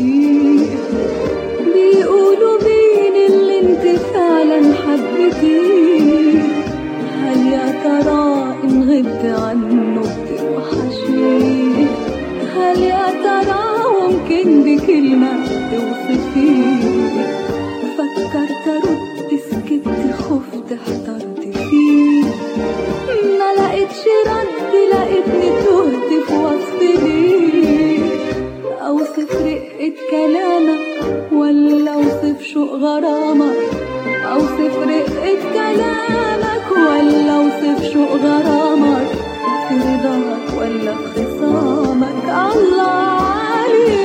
فيه بيقولوا مين اللي انت فعلا حبيتيه هل يا ترى ان غبت عنه بتوحشيه هل يا ترى ممكن بكلمة توصفيه فكرت ارد سكت خفت احترت فيه ما لقيتش رد لقيتني تهت في وصف ليه اوصف رقة كلامك ولا اوصف شوق غرامك اوصف رقة كلامك ولا اوصف شوق غرامك في رضاك ولا في خصامك الله عليك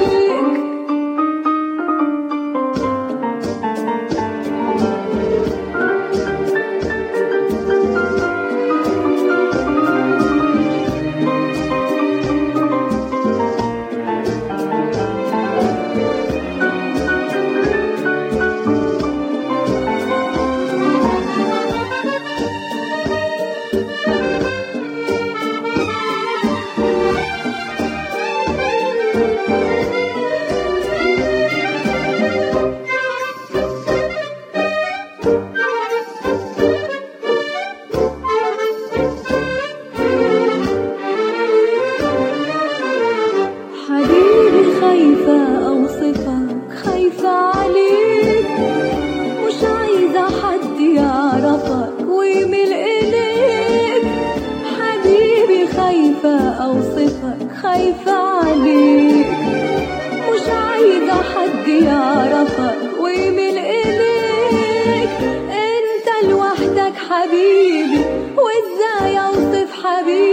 حبيبي خايفة أوصفك خايفة عليك مش عايزة حد يعرفك ويميل إليك حبيبي خايفة أوصفك خايفة عليك مش عايزة حد يعرفك ويميل إليك أنت لوحدك حبيبي وإزاي أوصف حبيبي